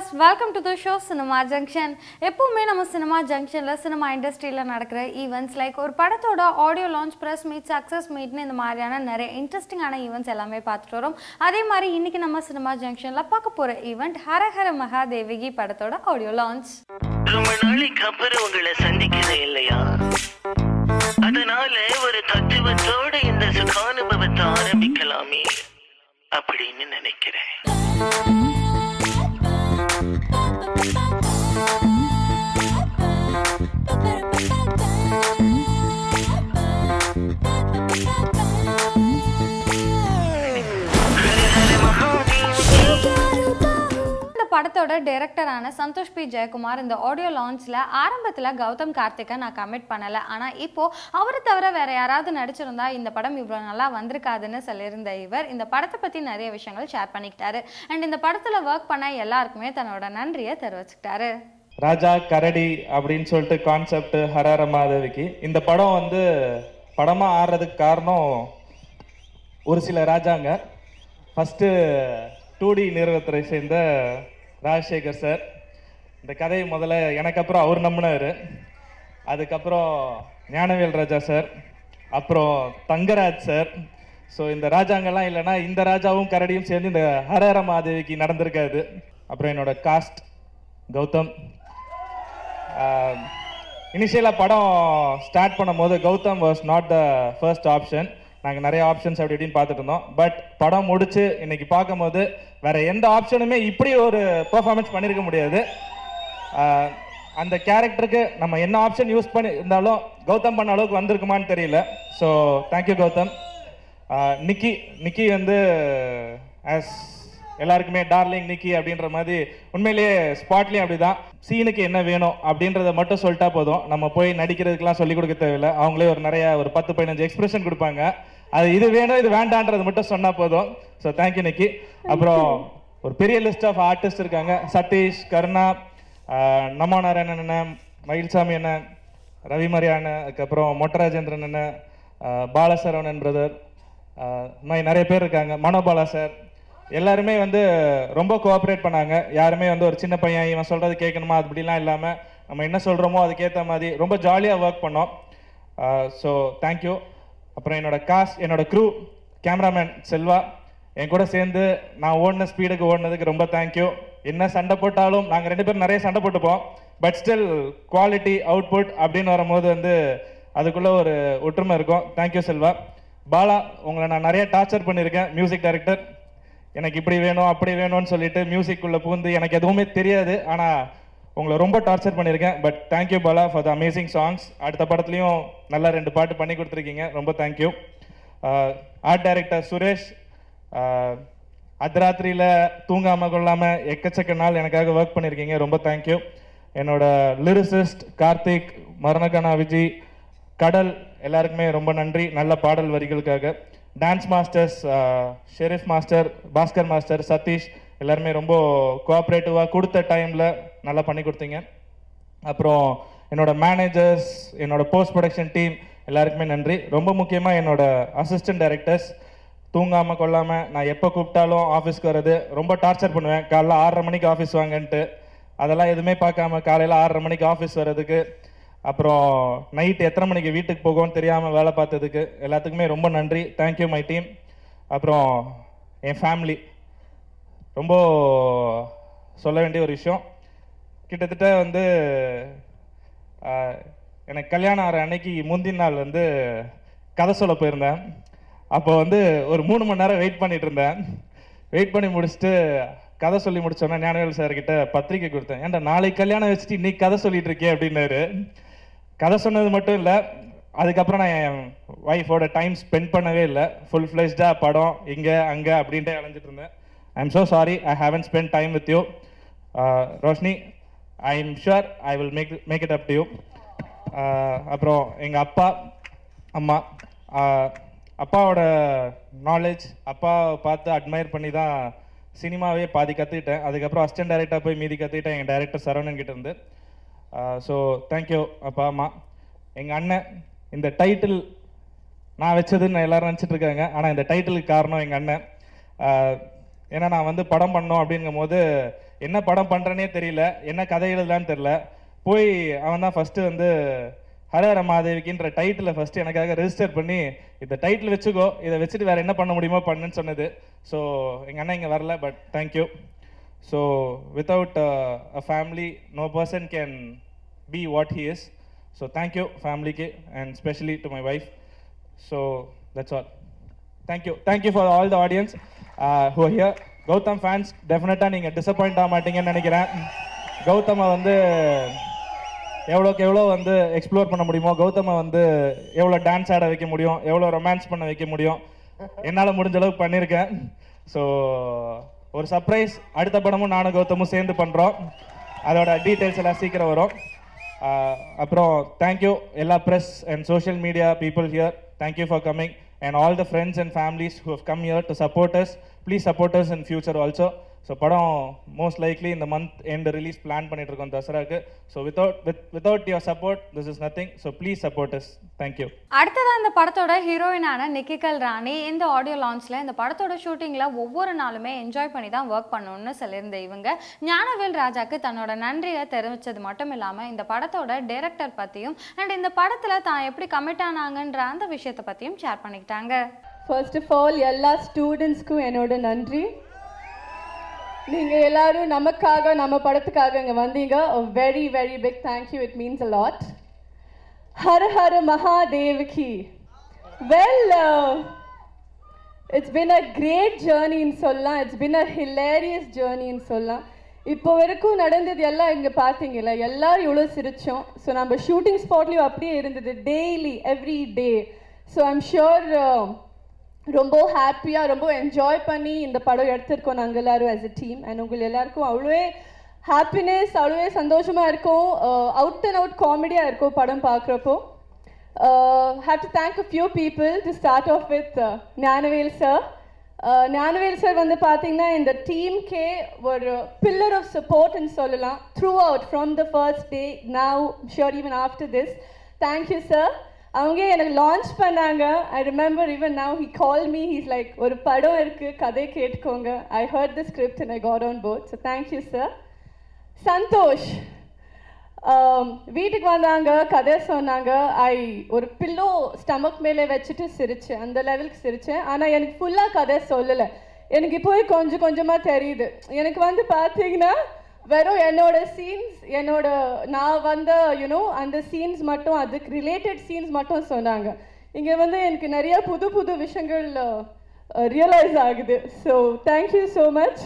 Viewers welcome to the show cinema junction எப்பவுமே நம்ம cinema ஜங்ஷனில் சினிமா இண்டஸ்ட்ரியில் நடக்கிற ஈவெண்ட்ஸ் லைக் ஒரு படத்தோட audio launch press meet success மீட்னு இந்த மாதிரியான நிறைய இன்ட்ரெஸ்டிங்கான ஈவெண்ட்ஸ் எல்லாமே பார்த்துட்டு வரோம் அதே மாதிரி இன்னைக்கு நம்ம சினிமா ஜங்ஷனில் பார்க்க போகிற ஈவெண்ட் ஹரஹர மகாதேவிகி படத்தோட ஆடியோ லான்ச் ரொம்ப நாளைக்கு அப்புறம் உங்களை சந்திக்கிறேன் இல்லையா அதனால ஒரு தத்துவத்தோட இந்த சுகானுபவத்தை ஆரம்பிக்கலாமே அப்படின்னு நினைக்கிறேன் ஹர ஹர மகாதேவ் இந்த படத்தோட டைரக்டரான சந்தோஷ் பி ஜெயக்குமார் இந்த ஆடியோ லான்ச்சில் ஆரம்பத்தில் கௌதம் கார்த்திகை நான் கமிட் பண்ணலை ஆனால் இப்போ அவரை தவிர வேற யாராவது நடிச்சிருந்தா இந்த படம் இவ்வளோ நல்லா வந்திருக்காதுன்னு சொல்லியிருந்த இவர் இந்த படத்தை பற்றி நிறைய விஷயங்கள் ஷேர் பண்ணிக்கிட்டாரு அண்ட் இந்த படத்தில் ஒர்க் பண்ண எல்லாருக்குமே தன்னோட நன்றியை தெரிவிச்சுக்கிட்டாரு ராஜா கரடி அப்படின்னு சொல்லிட்டு கான்செப்ட் ஹரஹர மாதவிக்கு இந்த படம் வந்து படமாக ஆடுறதுக்கு காரணம் ஒரு சில ராஜாங்க ஃபஸ்ட்டு டூ டி நிறுவனத்தை சேர்ந்த ராஜசேகர் சார் இந்த கதையை முதல்ல எனக்கு அப்புறம் அவர் நம்பினார் அதுக்கப்புறம் ஞானவேல் ராஜா சார் அப்புறம் தங்கராஜ் சார் ஸோ இந்த ராஜாங்கெல்லாம் இல்லைன்னா இந்த ராஜாவும் கரடியும் சேர்ந்து இந்த ஹரஹர மாதேவிக்கு நடந்திருக்காது அப்புறம் என்னோட காஸ்ட் கௌதம் இனிஷியலாக படம் ஸ்டார்ட் பண்ணும்போது Gautham was not the first option நாங்கள் நிறைய ஆப்ஷன்ஸ் அப்படி இப்படின்னு பார்த்துட்டு இருந்தோம் பட் படம் முடிச்சு இன்னைக்கு பார்க்கும்போது வேற எந்த ஆப்ஷனுமே இப்படி ஒரு பெர்ஃபார்மன்ஸ் பண்ணியிருக்க முடியாது ஆஹ் அந்த கேரக்டருக்கு நம்ம என்ன ஆப்ஷன் யூஸ் பண்ணி இருந்தாலும் கௌதம் பண்ண அளவுக்கு வந்திருக்குமான்னு தெரியல so thank you Gautham ah Nikki Nikki வந்து ஆஸ் எல்லாருக்குமே டார்லிங் நிக்கி அப்படின்ற மாதிரி உண்மையிலேயே ஸ்பாட்லேயும் அப்படிதான் சீனுக்கு என்ன வேணும் அப்படின்றத மட்டும் சொல்லிட்டா போதும் நம்ம போய் நடிக்கிறதுக்கெல்லாம் சொல்லிக் கொடுக்க தேவையில்லை அவங்களே ஒரு நிறைய ஒரு பத்து பதினஞ்சு எக்ஸ்பிரஷன் கொடுப்பாங்க அது இது வேணும் இது வேண்டான்றது மட்டும் சொன்னா போதும் ஸோ தேங்க்யூ நிக்கி அப்புறம் ஒரு பெரிய லிஸ்ட் ஆஃப் ஆர்டிஸ்ட் இருக்காங்க சதீஷ் கருணா ஆஹ் நமோ நாராயணன் அண்ணன் மயில்சாமி அண்ணன் ரவிமரி அண்ணன் அதுக்கப்புறம் மொட்டராஜேந்திரன் அண்ணன் ஆஹ் பாலசரவணன் பிரதர் மாதிரி நிறைய பேர் இருக்காங்க மனோபாலா சார் எல்லாருமே வந்து ரொம்ப கோஆப்ரேட் பண்ணாங்க யாருமே வந்து ஒரு சின்ன பையன் இவன் சொல்றது கேட்கணுமா அது அப்படிலாம் இல்லாமல் நம்ம என்ன சொல்கிறோமோ அதுக்கேற்ற மாதிரி ரொம்ப ஜாலியாக ஒர்க் பண்ணோம் ஸோ தேங்க்யூ அப்புறம் என்னோட காஸ் என்னோட க்ரூ கேமராமேன் செல்வா என் கூட சேர்ந்து நான் ஓடின ஸ்பீடுக்கு ஓடினதுக்கு ரொம்ப தேங்க்யூ என்ன சண்டை போட்டாலும் நாங்கள் ரெண்டு பேரும் நிறைய சண்டை போட்டுப்போம் பட் ஸ்டில் குவாலிட்டி அவுட்புட் அப்படின்னு வரும்போது வந்து அதுக்குள்ள ஒரு ஒற்றுமை இருக்கும் தேங்க்யூ செல்வா பாலா உங்களை நான் நிறைய டார்ச்சர் பண்ணியிருக்கேன் மியூசிக் டைரக்டர் எனக்கு இப்படி வேணும் அப்படி வேணும்னு சொல்லிட்டு மியூசிக் உள்ள பூந்து எனக்கு எதுவுமே தெரியாது ஆனால் உங்களை ரொம்ப டார்ச்சர் பண்ணியிருக்கேன் but thank you Bala for the amazing songs அடுத்த படத்துலையும் நல்லா ரெண்டு பாட்டு பண்ணி கொடுத்துருக்கீங்க ரொம்ப thank you art director Suresh ah, அர்த்தராத்திரியில தூங்காம கொள்ளாம எக்கச்சக்க நாள் எனக்காக ஒர்க் பண்ணியிருக்கீங்க ரொம்ப தேங்க்யூ என்னோட லிரிசிஸ்ட் கார்த்திக் மரணகனா விஜய் கடல் எல்லாருக்குமே ரொம்ப நன்றி நல்ல பாடல் வரிகளுக்காக dance masters Sharif master Bhaskar master Satish எல்லாருமே ரொம்ப கோஆப்ரேட்டிவாக கொடுத்த டைமில் நல்லா பண்ணி கொடுத்தீங்க அப்புறம் என்னோட மேனேஜர்ஸ் என்னோட போஸ்ட் ப்ரொடக்ஷன் டீம் எல்லாருக்குமே நன்றி ரொம்ப முக்கியமாக என்னோட அசிஸ்டன்ட் டைரக்டர்ஸ் தூங்காமல் கொள்ளாமல் நான் எப்போ கூப்பிட்டாலும் ஆஃபீஸ்க்கு வர்றது ரொம்ப டார்ச்சர் பண்ணுவேன் காலைல ஆறரை மணிக்கு ஆஃபீஸ் வாங்கன்ட்டு அதெல்லாம் எதுவுமே பார்க்காம காலையில் ஆறரை மணிக்கு ஆஃபீஸ் வர்றதுக்கு அப்புறம் நைட் எத்தனை மணிக்கு வீட்டுக்கு போகும்னு தெரியாமல் வேலை பார்த்ததுக்கு எல்லாத்துக்குமே ரொம்ப நன்றி தேங்க்யூ மை டீம் அப்புறம் என் ஃபேமிலி ரொம்ப சொல்ல வேண்டிய ஒரு விஷயம் கிட்டத்தட்ட வந்து ஆஹ், எனக்கு கல்யாணம் ஆகிற அன்னைக்கு முந்தின நாள் வந்து கதை சொல்ல போயிருந்தேன் அப்போ வந்து ஒரு மூணு மணி நேரம் வெயிட் பண்ணிட்டு இருந்தேன் வெயிட் பண்ணி முடிச்சுட்டு கதை சொல்லி முடிச்சோன்னே ஞானவேல் சார் கிட்ட பத்திரிக்கை கொடுத்தேன் ஏன்டா நாளைக்கு கல்யாணம் வச்சுட்டு இன்னைக்கு கதை சொல்லிட்டு இருக்கே அப்படின்னாரு கதை சொன்னது மட்டும் இல்லை அதுக்கப்புறம் நான் என் ஒய்ஃபோட டைம் ஸ்பெண்ட் பண்ணவே இல்லை ஃபுல் ஃப்ளெஷ்டாக படம் இங்கே அங்கே அப்படின்ட்டு அலைஞ்சிட்டு இருந்தேன் I am so sorry I haven't spend time with you Roshini I am sure I will make make it up to you அப்புறம் எங்கள் அப்பா அம்மா ஆஹ், அப்பாவோட நாலேஜ் அப்பா பார்த்து அட்மையர் பண்ணி தான் சினிமாவே பாதி கற்றுக்கிட்டேன் அதுக்கப்புறம் அசிஸ்டன்ட் டைரக்டராக போய் மீதி கற்றுக்கிட்டேன் எங்கள் டைரக்டர் சரவணன் கிட்ட இருந்து ஸோ தேங்க்யூ அப்பா அம்மா எங்கள் அண்ணன் இந்த டைட்டில் நான் வச்சதுன்னு எல்லாரும் நினச்சிட்டு இருக்காங்க ஆனால் இந்த டைட்டிலுக்கு காரணம் எங்கள் அண்ணன் ஆஹ் ஏன்னா நான் வந்து படம் பண்ணோம் அப்படிங்கும் போது என்ன படம் பண்ணுறேனே தெரியல என்ன கதை எழுதலான்னு தெரியல போய் அவன் தான் ஃபஸ்ட்டு வந்து ஹரஹர மாதேவிக்குன்ற டைட்டிலை ஃபஸ்ட்டு எனக்காக ரெஜிஸ்டர் பண்ணி இந்த டைட்டில் வச்சுக்கோ இதை வச்சுட்டு வேறு என்ன பண்ண முடியுமோ பண்ணுன்னு சொன்னது ஸோ எங்கள் அண்ணன் இங்கே வரல but thank you so without a family no person can be what he is so thank you ஃபேமிலிக்கு and specially to my wife so that's all thank you thank you for all the audience who here Gautham fans டெஃபினட்டாக நீங்கள் disappoint ஆக மாட்டீங்கன்னு நினைக்கிறேன் கௌதமை வந்து எவ்வளோக்கு எவ்வளோ வந்து எக்ஸ்ப்ளோர் பண்ண முடியுமோ கௌதமை வந்து எவ்வளோ டான்ஸ் ஆட வைக்க முடியும் எவ்வளோ ரொமான்ஸ் பண்ண வைக்க முடியும் என்னால் முடிஞ்ச அளவுக்கு பண்ணியிருக்கேன் ஸோ ஒரு சர்ப்ரைஸ் அடுத்த படமும் நானும் கௌதமும் சேர்ந்து பண்ணுறோம் அதோட டீட்டெயில்ஸ் எல்லாம் சீக்கிரம் வரும் ஆஹ் அப்புறம் தேங்க்யூ எல்லா press and social media people here thank you for coming and all the friends and families who have come here to support us please support us in future also so படம் most likely இந்த month end release plan பண்ணிட்டு இருக்கோம் தசராக்கு so without with without your support this is nothing so please support us thank you அடுத்ததா இந்த படத்தோட ஹீரோயினான நிக்கிகல் ராணி இந்த audio லான்ச்ல இந்த படத்தோட ஷூட்டிங்ல ஒவ்வொரு நாளுமே என்ஜாய் பண்ணி தான் ஒர்க் பண்ணணும்னு சொல்லியிருந்த இவங்க ஞானவேல் ராஜாக்கு தன்னோட நன்றியை தெரிவிச்சது மட்டும் இல்லாம இந்த படத்தோட டைரக்டர் பத்தியும் அண்ட் இந்த படத்துல தான் எப்படி கமிட் ஆனாங்கன்ற அந்த விஷயத்தை பத்தியும் ஷேர் பண்ணிக்கிட்டாங்க ஃபர்ஸ்ட் ஆஃப் ஆல் எல்லா ஸ்டூடெண்ட்ஸ்க்கும் என்னோட நன்றி நீங்கள் எல்லாரும் நமக்காக நம்ம படத்துக்காக இங்கே வந்தீங்க very very big thank you it means a lot Hara Hara Mahadevaki well it's been a great ஜேர்னின்னு சொல்லலாம் இட்ஸ் பின் அ ஹிலேரியஸ் ஜேர்னின்னு சொல்லலாம் இப்போ வரைக்கும் நடந்தது எல்லாம் இங்கே பார்த்தீங்கல்ல எல்லாரும் இவ்வளோ சிரிச்சோம் ஸோ நம்ம ஷூட்டிங் ஸ்பாட்லேயும் அப்படியே இருந்தது daily every day so I'm sure ரொம்ப ஹாப்பியாக ரொம்ப என்ஜாய் பண்ணி இந்த படம் எடுத்திருக்கோம் நாங்கள் எல்லாரும் ஆஸ் எ டீம் அண்ட் உங்கள் எல்லாருக்கும் அவ்வளோவே ஹாப்பினஸ் அவ்வளோவே சந்தோஷமாக இருக்கும் அவுட் அண்ட் அவுட் காமெடியாக இருக்கும் படம் பார்க்குறப்போ have to thank a few people to start off with Gnanavel sir Gnanavel sir வந்து பார்த்தீங்கன்னா இந்த டீம்க்கே ஒரு பில்லர் ஆஃப் சப்போர்ட்னு சொல்லலாம் throughout from the first day now sure even after this thank you sir அவங்க எனக்கு லான்ச் பண்ணாங்க I remember even now he call me he's like ஒரு படம் இருக்குது கதை கேட்டுக்கோங்க I heard the script and I got on board so thank you sir Santhosh ஆம், வீட்டுக்கு வந்தாங்க கதை சொன்னாங்க ஐ ஒரு பில்லோ ஸ்டமக் மேலே வச்சுட்டு சிரிச்சேன் அந்த லெவலுக்கு சிரிச்சேன் ஆனால் எனக்கு ஃபுல்லாக கதை சொல்லலை எனக்கு இப்போ கொஞ்சம் கொஞ்சமாக தெரியுது எனக்கு வந்து பார்த்தீங்கன்னா வெறும் என்னோட சீன்ஸ் என்னோட நான் வந்த யூனோ அந்த சீன்ஸ் மட்டும் அதுக்கு ரிலேட்டட் சீன்ஸ் மட்டும் சொன்னாங்க இங்கே வந்து எனக்கு நிறைய புது புது விஷயங்கள் ரியலைஸ் ஆகுது so thank you so much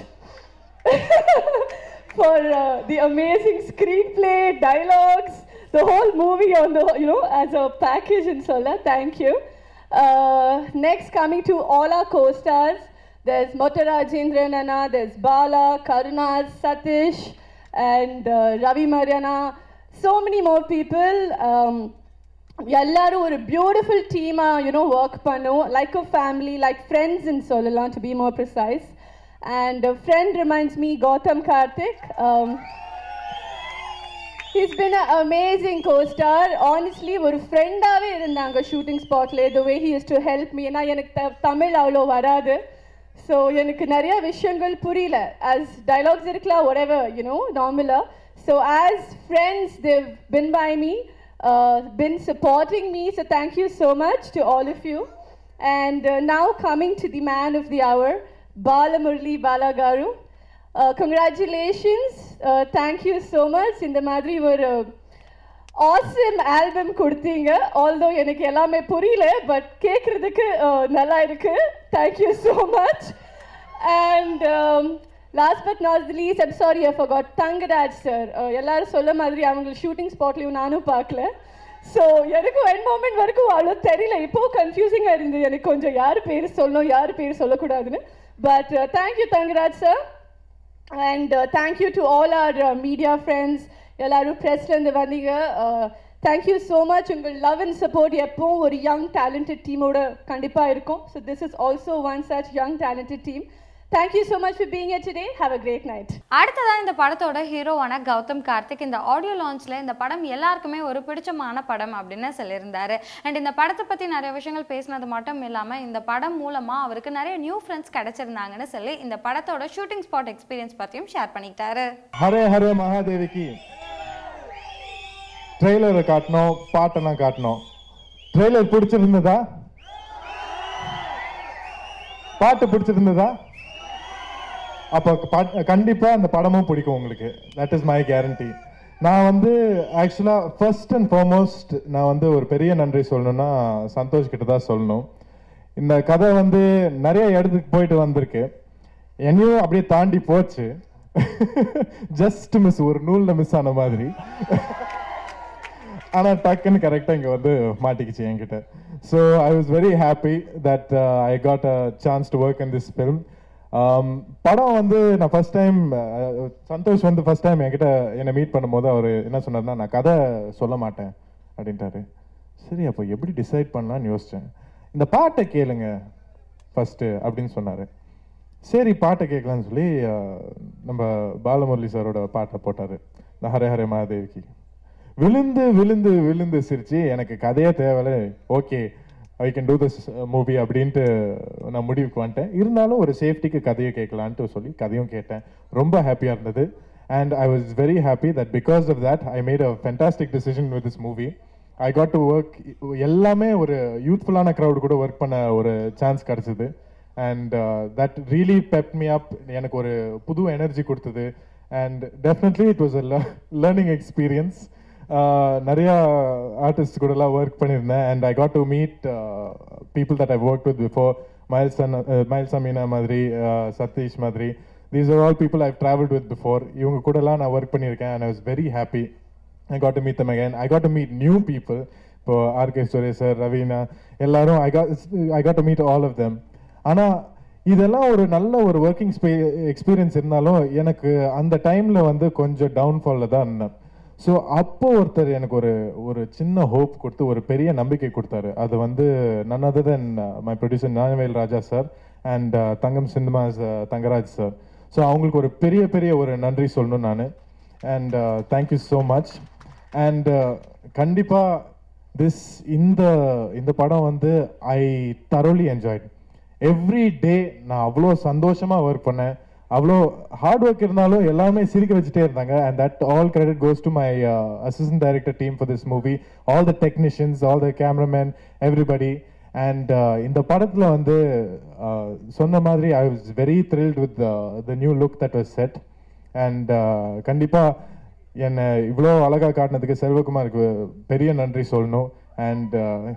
for uh, the amazing screenplay, dialogues, the whole movie on the you know as a package in Sola. Thank you. Uh, next, coming to all our co-stars, there's Motara Jindranana, there's Bala, Karunas, Satish, and uh, Ravi Mariana. So many more people. Um, எல்லாரும் ஒரு beautiful டீமாக you know work பண்ணோம் like a family like ஃப்ரெண்ட்ஸ்ன்னு சொல்லலாம் to be more precise and friend reminds me Gautham Karthik he's been a amazing costar honestly ஒரு ஃப்ரெண்டாகவே இருந்தாங்க shooting ஸ்பாட்ல the way he is to help me ஏன்னா எனக்கு த தமிழ் அவ்வளோ வராது ஸோ எனக்கு நிறைய விஷயங்கள் புரியல ஆஸ் டைலாக்ஸ் இருக்கலாம் ஒரேவர் யூனோ நார்மலாக so as friends they've been by me uh, been supporting me. So thank you so much to all of you. And uh, now coming to the man of the hour, Bala Murli Balagaru. Uh, congratulations. Uh, thank you so much. இந்த மாதிரி ஒரு awesome album கொடுத்தீங்க although எனக்கு எல்லாமே புரியல but கேட்குறதுக்கு நல்லா இருக்கு thank you so much and last but not least I'm sorry I forgot Thangaraj sir எல்லாரும் சொல்ல மாதிரி அவங்க ஷூட்டிங் ஸ்பாட்லையும் நானும் பார்க்கல ஸோ எனக்கும் என் மூமெண்ட் வரைக்கும் அவ்வளோ தெரியல இப்போ கன்ஃபியூசிங்காக இருந்தது எனக்கு கொஞ்சம் யார் பேர் சொல்லணும் யார் பேர் சொல்லக்கூடாதுன்னு but thank you Thangaraj sir and thank you to all our media friends எல்லாரும் ப்ரெஸ்லேருந்து வந்தீங்க தேங்க்யூ ஸோ மச் உங்கள் லவ் அண்ட் சப்போர்ட் எப்பவும் ஒரு யங் டேலண்டட் டீமோட கண்டிப்பாக இருக்கும் so this is also one such young talented team Thank you so much for being here today. Have a great night. அடுத்ததா இந்த படத்தோட ஹீரோவான கௌதம் கார்த்திக் இந்த ஆடியோ லான்ச்ல இந்த படம் எல்லாருக்குமே ஒரு பிடிச்சமான படம் அப்படின்னு சொல்லியிருந்தாரு அண்ட் இந்த படத்தை பத்தி நிறைய விஷயங்கள் பேசினது மட்டும் இல்லாம இந்த படம் மூலமா அவருக்கு நிறைய நியூ ஃப்ரெண்ட்ஸ் கிடைச்சிருந்தாங்கன்னு சொல்லி இந்த படத்தோட ஷூட்டிங் ஸ்பாட் எக்ஸ்பீரியன்ஸ் பத்தியும் ஷேர் பண்ணிக்கிட்டாரு ஹரே ஹரே மகாதேவிக்கு ட்ரெய்லரை காட்டணும் பாட்டெல்லாம் காட்டணும் ட்ரெய்லர் பிடிச்சிருந்ததா பாட்டு பிடிச்சிருந்ததா அப்போ பாட்- கண்டிப்பா அந்த படமும் பிடிக்கும் உங்களுக்கு தட் இஸ் மை கேரண்டி நான் வந்து ஆக்சுவலாக ஃபர்ஸ்ட் அண்ட் ஃபார்மோஸ்ட் நான் வந்து ஒரு பெரிய நன்றி சொல்லணும்னா சந்தோஷ் கிட்ட தான் சொல்லணும் இந்த கதை வந்து நிறைய இடத்துக்கு போயிட்டு வந்திருக்கு என்னையும் அப்படியே தாண்டி போச்சு ஜஸ்ட் மிஸ் ஒரு நூல்ல மிஸ் ஆன மாதிரி ஆனா டக்குன்னு கரெக்டாக இங்கே வந்து மாட்டிக்கிச்சு என்கிட்ட so I was very happy that I got a chance to work in this film படம் வந்து நான் ஃபர்ஸ்ட் டைம் சந்தோஷ் வந்து ஃபர்ஸ்ட் டைம் என்கிட்ட என்னை மீட் பண்ணும்போது அவர் என்ன சொன்னார்னா நான் கதை சொல்ல மாட்டேன் அப்படின்ட்டாரு சரி அப்போ எப்படி டிசைட் பண்ணலாம்னு யோசிச்சேன் இந்த பாட்டை கேளுங்க ஃபர்ஸ்ட் அப்படின்னு சொன்னாரு சரி பாட்டை கேட்கலான்னு சொல்லி அஹ், நம்ம பாலமுரளி சாரோட பாட்டை போட்டாரு இந்த ஹரே ஹரே மகாதேவிக்கு விழுந்து விழுந்து விழுந்து சிரிச்சு எனக்கு கதையே தேவையில்ல okay I can do this movie அப்படின்ட்டு நான் முடிவுக்கு வந்துட்டேன் இருந்தாலும் ஒரு சேஃப்டிக்கு கதையை கேட்கலான்ட்டு சொல்லி கதையும் கேட்டேன் ரொம்ப ஹாப்பியாக இருந்தது and I was very happy that because of that I made a fantastic decision with this movie I got to work எல்லாமே ஒரு யூத்ஃபுல்லான க்ரௌட் கூட ஒர்க் பண்ண ஒரு சான்ஸ் கிடச்சிது and that really pep me up எனக்கு ஒரு புது எனர்ஜி கொடுத்தது and definitely it was a learning experience நிறையா ஆர்டிஸ்ட் கூடலாம் ஒர்க் பண்ணியிருந்தேன் and I got to meet people that I work with before மைல்ஸ் மைல்ஸ் அமீனா மாதிரி சதீஷ் மாதிரி these are all people I've travelled with before இவங்க கூடலாம் நான் ஒர்க் பண்ணியிருக்கேன் and I was very happy I got to meet them again. I got to meet new people. இப்போ RK Suresh sir Raveena எல்லாரும் I got I got to meet all of them. ஆனா இதெல்லாம் ஒரு நல்ல ஒரு ஒர்க்கிங் எக்ஸ்பீரியன்ஸ் இருந்தாலும் எனக்கு அந்த டைம்ல வந்து கொஞ்சம் டவுன்ஃபால்ல தான் இருந்தேன் ஸோ அப்போ ஒருத்தர் எனக்கு ஒரு ஒரு சின்ன ஹோப் கொடுத்து ஒரு பெரிய நம்பிக்கை கொடுத்தாரு அது வந்து none other than my producer Gnanavel Raja sir and தங்கம் சிந்தமாஸ் தங்கராஜ் சார் ஸோ அவங்களுக்கு ஒரு பெரிய பெரிய ஒரு நன்றி சொல்லணும் நான் and thank you so much and கண்டிப்பாக திஸ் இந்த இந்த படம் வந்து ஐ தரோலி என்ஜாய்ட் எவ்ரி டே நான் அவ்வளோ சந்தோஷமாக ஒர்க் பண்ணேன் அவ்வளோ ஹார்ட் ஒர்க் இருந்தாலும் எல்லாமே சிரிக்க வச்சுட்டே இருந்தாங்க and that all credit goes to my assistant director team for this movie all the technicians all the cameraman everybody and இந்த படத்தில் வந்து uh, சொன்ன மாதிரி I was very thrilled with the new look that was set and கண்டிப்பாக என்னை இவ்வளோ அழகாக காட்டினதுக்கு செல்வகுமாருக்கு பெரிய நன்றி சொல்லணும் அண்ட்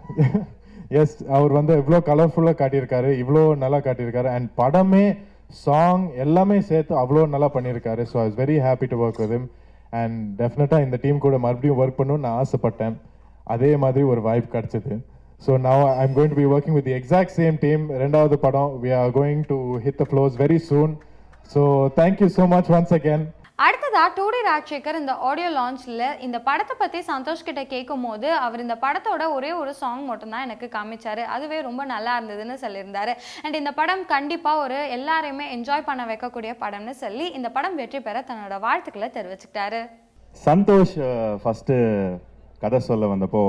எஸ் அவர் வந்து இவ்வளோ கலர்ஃபுல்லாக காட்டியிருக்காரு இவ்வளோ நல்லா காட்டியிருக்காரு அண்ட் படமே சாங் எல்லாமே சேர்த்து அவ்வளோ நல்லா பண்ணியிருக்காரு so I was very happy to work with him and டெஃபினட்டாக இந்த டீம் கூட மறுபடியும் ஒர்க் பண்ணணும்னு நான் ஆசைப்பட்டேன் அதே மாதிரி ஒரு வாய்ப்பு கிடைச்சது so now I'm going to be working with the exact same team ரெண்டாவது படம் we are going to hit the floors very soon so thank you so much once again அடுத்ததா டூடி ராஜசேகர் இந்த ஆடியோ லான்ச்ல இந்த படத்தை பத்தி சந்தோஷ் கிட்ட கேட்கும் போது அவர் இந்த படத்தோட ஒரே ஒரு சாங் மட்டும்தான் எனக்கு காமிச்சாரு அதுவே ரொம்ப நல்லா இருந்ததுன்னு சொல்லியிருந்தாரு அண்ட் இந்த படம் கண்டிப்பா ஒரு எல்லாரையுமே என்ஜாய் பண்ண வைக்கக்கூடிய படம்னு சொல்லி இந்த படம் வெற்றி பெற தன்னோட வாழ்த்துக்களை தெரிவிச்சுக்கிட்டாரு சந்தோஷ் ஃபஸ்ட்டு கதை சொல்ல வந்தப்போ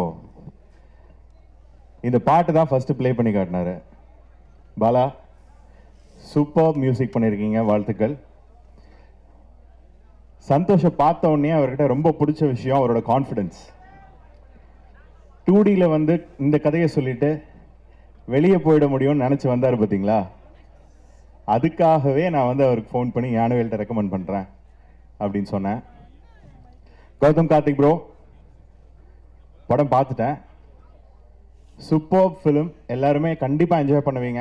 இந்த பாட்டு தான் ஃபஸ்ட்டு ப்ளே பண்ணி காட்டினாரு பாலா சூப்பர் மியூசிக் பண்ணியிருக்கீங்க வாழ்த்துக்கள் சந்தோஷை பார்த்த உடனே அவர்கிட்ட ரொம்ப பிடிச்ச விஷயம் அவரோட கான்ஃபிடென்ஸ் டூ டியில் வந்து இந்த கதையை சொல்லிட்டு வெளியே போயிட முடியும்னு நினச்சி வந்தார் பார்த்தீங்களா அதுக்காகவே நான் வந்து அவருக்கு ஃபோன் பண்ணி ஞானவேல்கிட்ட ரெக்கமெண்ட் பண்ணுறேன் அப்படின்னு சொன்னேன் கௌதம் கார்த்திக் ப்ரோ படம் பார்த்துட்டேன் சூப்பர் ஃபிலிம் எல்லாருமே கண்டிப்பாக என்ஜாய் பண்ணுவீங்க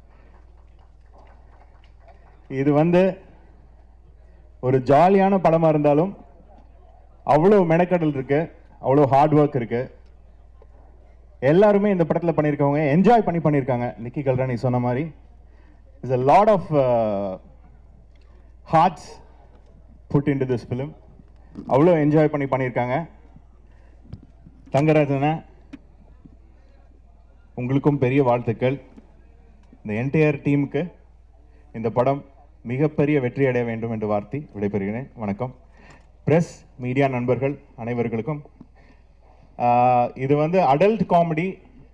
இது வந்து ஒரு ஜாலியான படமாக இருந்தாலும் அவ்வளோ மெனக்கடல் இருக்கு அவ்வளோ ஹார்ட் ஒர்க் இருக்கு எல்லாருமே இந்த படத்தில் பண்ணியிருக்கவங்க என்ஜாய் பண்ணி பண்ணியிருக்காங்க நிக்கி கல்ராணி சொன்ன மாதிரி is a lot of hearts put in to this film அவ்வளோ என்ஜாய் பண்ணி பண்ணியிருக்காங்க தங்கராஜன உங்களுக்கும் பெரிய வாழ்த்துக்கள் இந்த என்டையர் டீமுக்கு இந்த படம் மிகப்பெரிய வெற்றி அடைய வேண்டும் என்று வாழ்த்தி விடைபெறுகிறேன் வணக்கம் பிரஸ் மீடியா நண்பர்கள் அனைவர்களுக்கும் ஆஹ், இது வந்து அடல்ட் காமெடி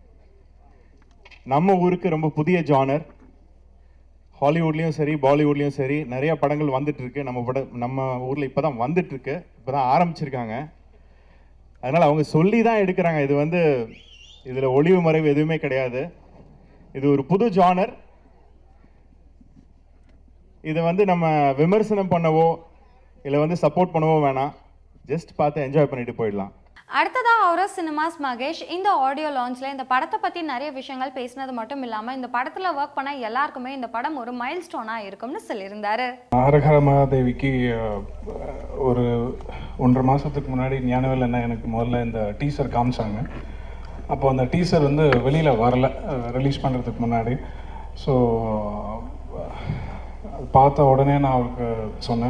நம்ம ஊருக்கு ரொம்ப புதிய ஜானர் ஹாலிவுட்லேயும் சரி பாலிவுட்லேயும் சரி நிறைய படங்கள் வந்துட்டு இருக்கு நம்ம பட நம்ம ஊரில் இப்போ தான் வந்துட்டு இருக்கு இப்போ தான் ஆரம்பிச்சிருக்காங்க அதனால் அவங்க சொல்லி தான் எடுக்கிறாங்க இது வந்து இதில் ஒளிவு மறைவு எதுவுமே கிடையாது இது ஒரு புது ஜானர் இதை வந்து நம்ம விமர்சனம் பண்ணவோ இல்லை வந்து சப்போர்ட் பண்ணவோ வேணாம் ஜஸ்ட் பார்த்து என்ஜாய் பண்ணிட்டு போயிடலாம் அடுத்ததா அவரோ சினிமாஸ் மகேஷ் இந்த ஆடியோ லான்ச்ல இந்த படத்தை பத்தி நிறைய விஷயங்கள் பேசினது மட்டும் இல்லாம இந்த படத்துல ஒர்க் பண்ண எல்லாருக்குமே இந்த படம் ஒரு மைல் ஸ்டோனா இருக்கும்னு சொல்லியிருந்தாரு ஹரஹர மகாதேவிக்கு அஹ், ஒரு ஒன்றரை மாதத்துக்கு முன்னாடி ஞானவேல் என்ன எனக்கு முதல்ல இந்த டீசர் காமிச்சாங்க அப்போ அந்த டீசர் வந்து வெளியில் வரல ரிலீஸ் பண்ணுறதுக்கு முன்னாடி ஸோ பார்த்த உடனே நான் அவருக்கு சொன்னேன்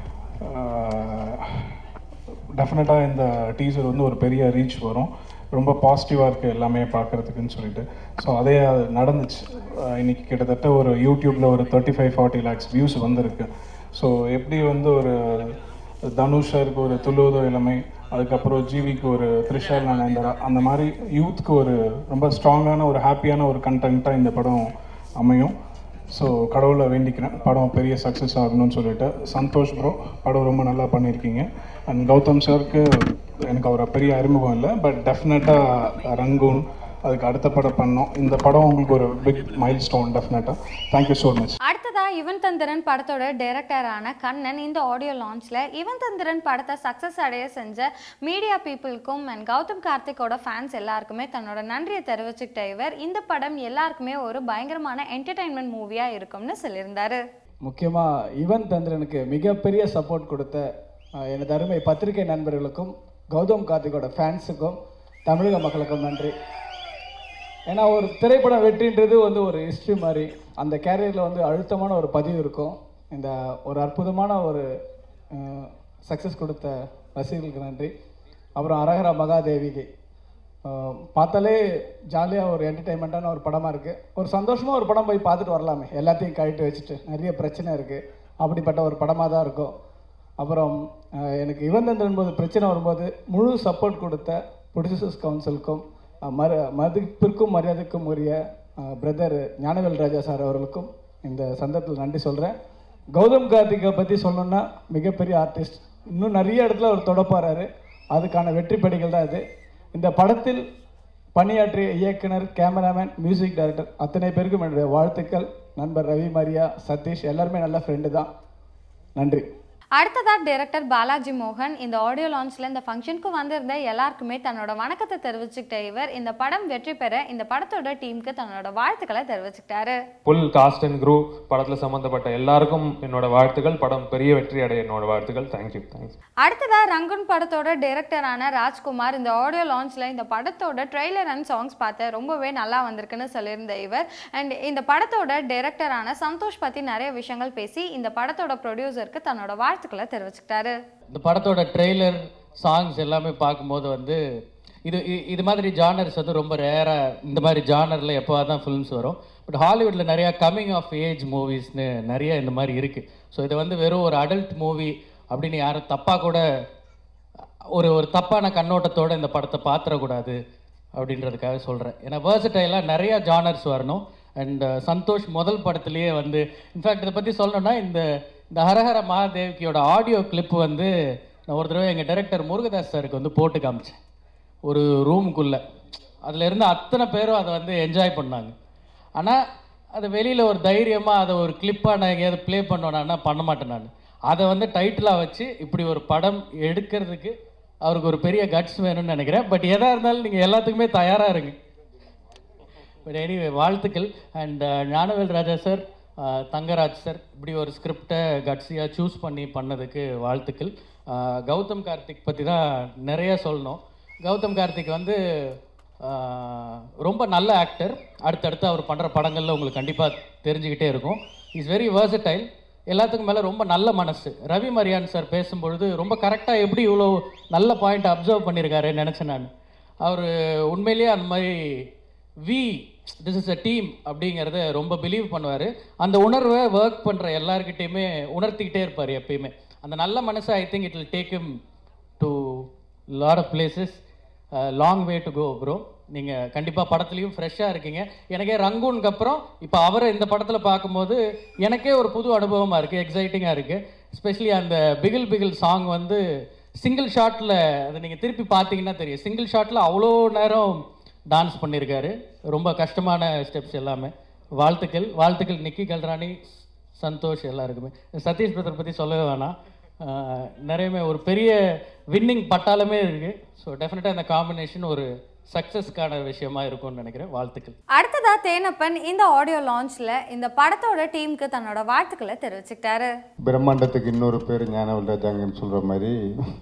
டெஃபினட்டாக இந்த டீசர் வந்து ஒரு பெரிய ரீச் வரும் ரொம்ப பாசிட்டிவாக இருக்குது எல்லாமே பார்க்குறதுக்குன்னு சொல்லிட்டு ஸோ அதே அது நடந்துச்சு அஹ் இன்னைக்கு கிட்டத்தட்ட ஒரு யூடியூப்பில் ஒரு thirty five forty lakhs views வந்திருக்கு ஸோ எப்படி வந்து ஒரு தனுஷருக்கு ஒரு துளுவதோ இளமை அதுக்கப்புறம் ஜிவிக்கு ஒரு த்ரிஷால் நயன்தாரா அந்த மாதிரி யூத்துக்கு ஒரு ரொம்ப ஸ்ட்ராங்கான ஒரு ஹாப்பியான ஒரு கண்டென்ட்டாக இந்த படம் அமையும் ஸோ கடவுளை வேண்டிக்கிறேன் படம் பெரிய சக்ஸஸ் ஆகணும்னு சொல்லிட்டு சந்தோஷ் ப்ரோ படம் ரொம்ப நல்லா பண்ணியிருக்கீங்க அண்ட் கௌதம் சாருக்கு எனக்கு அவரை பெரிய அறிமுகம் இல்லை பட் டெஃபினட்டாக ரங்கூன் அதுக்கு அடுத்த படம் பண்ணோம் இந்த படம் உங்களுக்கு ஒரு பிக் மைல் ஸ்டோன் டெஃபினட்டாக தேங்க்யூ ஸோ மச் அடுத்ததா இவன் தந்திரன் படத்தோட டைரக்டரான கண்ணன் இந்த ஆடியோ லான்ச்ல இவன் தந்திரன் படத்தை சக்சஸ் அடைய செஞ்ச மீடியா பீப்புளுக்கும் அண்ட் கௌதம் கார்த்திக்கோட ஃபேன்ஸ் எல்லாருக்குமே தன்னோட நன்றியை தெரிவிச்சுக்கிட்ட இவர் இந்த படம் எல்லாருக்குமே ஒரு பயங்கரமான என்டர்டைன்மெண்ட் மூவியா இருக்கும்னு சொல்லியிருந்தாரு முக்கியமாக யுவன் தந்திரனுக்கு மிகப்பெரிய சப்போர்ட் கொடுத்த அஹ், எனது அருமை பத்திரிகை நண்பர்களுக்கும் கௌதம் கார்த்திகோட ஃபேன்ஸுக்கும் தமிழக மக்களுக்கும் நன்றி ஏன்னா ஒரு திரைப்படம் வெற்றின்றது வந்து ஒரு ஹிஸ்ட்ரி மாதிரி அந்த கேரியரில் வந்து அழுத்தமான ஒரு பதிவு இருக்கும் இந்த ஒரு அற்புதமான ஒரு சக்ஸஸ் கொடுத்த ரசிகர்களுக்கு நன்றி அப்புறம் அரகர மகாதேவிக்கு அஹ், பார்த்தாலே ஜாலியாக ஒரு என்டர்டைன்மெண்ட்டான ஒரு படமாக இருக்குது ஒரு சந்தோஷமாக ஒரு படம் போய் பார்த்துட்டு வரலாமே எல்லாத்தையும் கழட்டி வச்சுட்டு நிறைய பிரச்சனை இருக்குது அப்படிப்பட்ட ஒரு படமாக தான் இருக்கும் அப்புறம் அஹ், எனக்கு இவந்தந்திரன் போது பிரச்சனை வரும்போது முழு சப்போர்ட் கொடுத்த ப்ரொடியூசர்ஸ் கவுன்சிலுக்கும் அஹ், மரு மதிப்பிற்கும் மரியாதைக்கும் உரிய பிரதர் ஞானவேல் ராஜா சார் அவர்களுக்கும் இந்த சந்தர்ப்பத்தில் நன்றி சொல்கிறேன் கௌதம் கார்த்திகை பற்றி சொல்லணும்னா மிகப்பெரிய ஆர்டிஸ்ட் இன்னும் நிறைய இடத்துல அவர் தொடப்பாராரு அதுக்கான வெற்றி படிகள் தான் இது இந்த படத்தில் பணியாற்றிய இயக்குனர் கேமராமேன் மியூசிக் டைரக்டர் அத்தனை பேருக்கும் என்னுடைய வாழ்த்துக்கள் நண்பர் ரவி மரியா சதீஷ் எல்லாருமே நல்ல ஃப்ரெண்டு தான் நன்றி அடுத்ததா டைரக்டர் பாலாஜி மோகன் இந்த ஆடியோ லான்ச்ல இந்த ஃபங்க்ஷனுக்கு வந்திருந்த எல்லாருக்குமே தன்னோட வணக்கத்தை தெரிவிச்சுக்கிட்ட இவர் இந்த படம் வெற்றி பெற இந்த படத்தோட டீமுக்கு தன்னோட வாழ்த்துக்களை தெரிவிச்சுக்கிட்டாரு ஃபுல் காஸ்ட் அண்ட் குரூப் படத்தில் சம்மந்தப்பட்ட எல்லாருக்கும் என்னோட வாழ்த்துக்கள் படம் பெரிய வெற்றி அடைய என்னோட வாழ்த்துக்கள் தேங்க்யூ தேங்க்ஸ் அடுத்ததா ரங்குன் படத்தோட டைரக்டரான ராஜ்குமார் இந்த ஆடியோ லான்ச்ல இந்த படத்தோட ட்ரெய்லர் அண்ட் சாங்ஸ் பார்த்து ரொம்பவே நல்லா வந்திருக்குன்னு சொல்லியிருந்த இவர் அண்ட் இந்த படத்தோட டைரக்டரான சந்தோஷ் பத்தி நிறைய விஷயங்கள் பேசி இந்த படத்தோட ப்ரொடியூசருக்கு தன்னோட வாழ்த்துக்களை தெரிவிச்சுக்கிட்டாரு இந்த படத்தோட ட்ரெய்லர் சாங்ஸ் எல்லாமே பார்க்கும்போது வந்து இது இ- இது மாதிரி ஜானர்ஸ் வந்து ரொம்ப ரேராக இந்த மாதிரி ஜானரில் எப்போ தான் ஃபிலிம்ஸ் வரும் பட் ஹாலிவுட்டில் நிறையா கம்மிங் ஆஃப் ஏஜ் மூவிஸ்னு நிறைய இந்த மாதிரி இருக்குது ஸோ இது வந்து வெறும் ஒரு அடல்ட் மூவி அப்படின்னு யாரும் தப்பாக கூட ஒரு ஒரு தப்பான கண்ணோட்டத்தோட இந்த படத்தை பார்த்துடக்கூடாது அப்படின்றதுக்காக சொல்கிறேன் ஏன்னா வேர்சடைலாக நிறையா ஜானர்ஸ் வரணும் அண்ட் சந்தோஷ் முதல் படத்துலேயே வந்து இன்ஃபேக்ட் இதை பற்றி சொல்லணும்னா இந்த இந்த ஹரஹர மகாதேவிக்கியோட ஆடியோ கிளிப் வந்து நான் ஒரு தடவை எங்கள் டைரக்டர் முருகதாஸ் சாருக்கு வந்து போட்டு காமிச்சேன் ஒரு ரூமுக்குள்ளே அதில் இருந்த அத்தனை பேரும் அதை வந்து என்ஜாய் பண்ணாங்க ஆனால் அது வெளியில் ஒரு தைரியமாக அதை ஒரு கிளிப்பாக நான் எங்கேயாவது ப்ளே பண்ணுவேனா பண்ண மாட்டேன் நான் அதை வந்து டைட்டிலாக வச்சு இப்படி ஒரு படம் எடுக்கிறதுக்கு அவருக்கு ஒரு பெரிய கட்ஸ் வேணும்னு நினைக்கிறேன் பட் எதாக இருந்தாலும் நீங்கள் எல்லாத்துக்குமே தயாராக இருங்க பட் எனிவே வாழ்த்துக்கள் and Gnanavel Raja sir Thangaraj sir இப்படி ஒரு ஸ்கிரிப்டை கட்ஸியாக சூஸ் பண்ணி பண்ணதுக்கு வாழ்த்துக்கள் அஹ், கௌதம் கார்த்திக் பற்றி தான் நிறைய சொல்லணும் கௌதம் கார்த்திக் வந்து அஹ், ரொம்ப நல்ல ஆக்டர் அடுத்தடுத்து அவர் பண்ணுற படங்களில் உங்களுக்கு கண்டிப்பாக தெரிஞ்சுக்கிட்டே இருக்கும் இஸ் வெரி versatile எல்லாத்துக்கும் மேலே ரொம்ப நல்ல மனசு ரவி மரியான் சார் பேசும்பொழுது ரொம்ப கரெக்டாக எப்படி இவ்வளோ நல்ல பாயிண்ட் அப்சர்வ் பண்ணியிருக்காருன்னு நினச்சேன் நான் அவர் உண்மையிலேயே அந்த மாதிரி we this is a team அப்படிங்கிறத ரொம்ப பிலீவ் பண்ணுவார் அந்த உணர்வை ஒர்க் பண்ணுற எல்லாருக்கிட்டையுமே உணர்த்திக்கிட்டே இருப்பார் எப்பயுமே அந்த நல்ல மனசை I think it will take him to lot of places long way to go bro நீங்கள் கண்டிப்பாக படத்துலையும் ஃப்ரெஷ்ஷாக இருக்கீங்க எனக்கே ரங்கூனுக்கு அப்புறம் இப்போ அவரை இந்த படத்தில் பார்க்கும்போது எனக்கே ஒரு புது அனுபவமாக இருக்குது எக்ஸைட்டிங்காக இருக்குது எஸ்பெஷலி அந்த பிகில் பிகில் சாங் வந்து சிங்கிள் ஷாட்டில் அதை நீங்கள் திருப்பி பார்த்தீங்கன்னா தெரியும் சிங்கிள் ஷாட்டில் அவ்வளோ நேரம் டான்ஸ் பண்ணியிருக்காரு ரொம்ப கஷ்டமான ஸ்டெப்ஸ் எல்லாமே வாழ்த்துக்கள் வாழ்த்துக்கள் நிக்கி கல்ராணி சந்தோஷ் எல்லாருக்குமே சதீஷ் பிரதர் பற்றி சொல்லவே வேணாம் ஆஹ் நிறையவே ஒரு பெரிய வின்னிங் பட்டாளமே இருக்குது ஸோ டெஃபினட்டாக இந்த காம்பினேஷன் ஒரு சக்ஸஸ்க்கான விஷயமா இருக்கும்னு நினைக்கிறேன் வாழ்த்துக்கள் அடுத்ததா தேனப்பன் இந்த ஆடியோ லான்ச்ல இந்த படத்தோட டீமுக்கு தன்னோட வாழ்த்துக்களை தெரிவிச்சுக்கிட்டாரு பிரம்மாண்டத்துக்கு இன்னொரு பேர் ஞானவல் ராஜாங்கன்னு சொல்கிற மாதிரி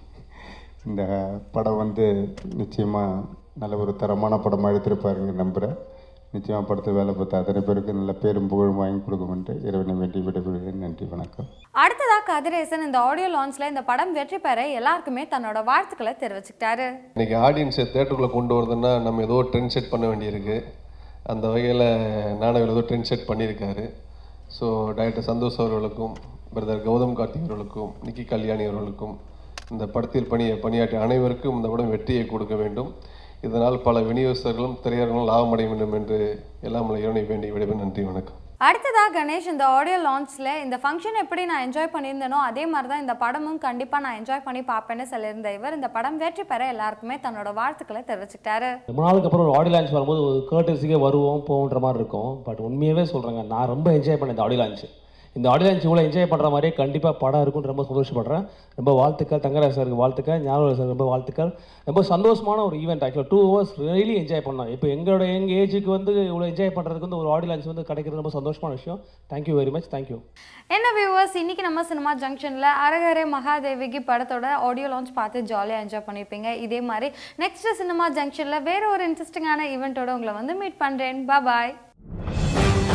இந்த படம் வந்து நிச்சயமாக நல்ல ஒரு தரமான படமாக எடுத்திருப்பாருங்க நம்புகிறேன் நிச்சயமாக படத்தில் வேலை பார்த்த அத்தனை பேருக்கு நல்ல பேரும் புகழும் வாங்கி கொடுக்குமென்று இறைவனை வேண்டி விடைபெறுகிறேன் நன்றி வணக்கம் அடுத்ததா கதிரேசன் இந்த ஆடியோ லான்ச்ல இந்த படம் வெற்றி பெற எல்லாருக்குமே தன்னோட வாழ்த்துக்களை தெரிவிச்சுக்கிட்டாரு இன்னைக்கு ஆடியன்ஸை தேட்டருக்குள்ளே கொண்டு வரதுன்னா நம்ம ஏதோ ட்ரெண்ட் செட் பண்ண வேண்டியிருக்கு அந்த வகையில் நானவர் ஏதோ ட்ரெண்ட் செட் பண்ணியிருக்காரு ஸோ டைரக்டர் சந்தோஷ் அவர்களுக்கும் பிரதர் கௌதம் கார்த்திக் அவர்களுக்கும் நிக்கி கல்யாணி அவர்களுக்கும் இந்த படத்தில் பணிய பணியாற்றிய அனைவருக்கும் இந்த படம் வெற்றியை கொடுக்க வேண்டும் இதனால் பல விநியோகஸ்தர்களும் திரையரங்களும் லாபம் அடைய வேண்டும் என்று எல்லாம் உள்ள இறைவனை வேண்டி விடைபெறும் நன்றி வணக்கம் அடுத்ததா கணேஷ் இந்த ஆடியோ லான்ச்ல இந்த ஃபங்க்ஷன் எப்படி நான் என்ஜாய் பண்ணியிருந்தேனோ அதே மாதிரி தான் இந்த படமும் கண்டிப்பா நான் என்ஜாய் பண்ணி பார்ப்பேன்னு சொல்லியிருந்த இவர் இந்த படம் வெற்றி பெற எல்லாருக்குமே தன்னோட வாழ்த்துக்களை தெரிவிச்சுக்கிட்டாரு ரொம்ப நாளுக்கு அப்புறம் ஒரு ஆடியோ லான்ச் வரும்போது ஒரு கேர்டஸிக்கே வருவோம் போகுன்ற மாதிரி இருக்கும் பட் உண்மையாகவே சொல்கிறேங்க நான் ரொம்ப என்ஜாய் பண்ணேன் இந்த ஆடியோ லான்ச் இந்த ஆடியோ லான்ச் இவ்வளோ என்ஜாய் பண்ணுற மாதிரியே கண்டிப்பாக படம் இருக்கும்னு ரொம்ப சந்தோஷப்படுறேன் ரொம்ப வாழ்த்துக்கள் தங்கராஜ் சாருக்கு வாழ்த்துக்கள் ஞாபகம் சார் ரொம்ப வாழ்த்துக்கள் ரொம்ப சந்தோஷமான ஒரு ஈவெண்ட் ஆக்சுவலாக டூ ஹவர்ஸ் ரியலி என்ஜாய் பண்ணோம் இப்போ எங்களோட எங்கள் ஏஜுக்கு வந்து இவ்வளோ என்ஜாய் பண்ணுறதுக்கு வந்து ஒரு ஆடியோ லான்ச் வந்து கிடைக்கிறது ரொம்ப சந்தோஷமான விஷயம் தேங்க்யூ வெரி மச் தேங்க்யூ என்ன வியூவர்ஸ் இன்னைக்கு நம்ம சினிமா ஜங்ஷனில் அரகரே மகாதேவிக்கு படத்தோட ஆடியோ லான்ச் பார்த்து ஜாலியாக என்ஜாய் பண்ணியிருப்பீங்க இதே மாதிரி நெக்ஸ்ட் சினிமா ஜங்ஷனில் வேற ஒரு இன்ட்ரெஸ்டிங்கான ஈவெண்ட்டோட உங்களை வந்து மீட் பண்ணுறேன் பாய்